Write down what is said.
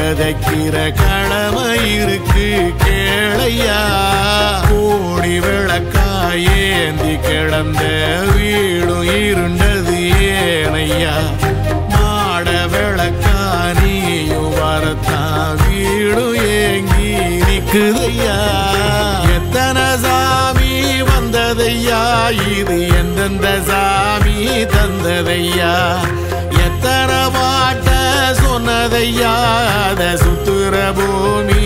விதைக்கிற கடமை இருக்கு கேளையா கோடி விளக்காய் ஏந்தி கிடந்த வீடும் இருண்டது ஏனையா மாட விளக்கா நீயும் வரத்தான் வீடும் ஏங்கி நிக்குதையா எத்தனை சாமி வந்ததையா இது எந்தெந்த சாமி தந்ததையா எத்தனை பாட்ட சொன்னதையா அத சுத்துற பூமி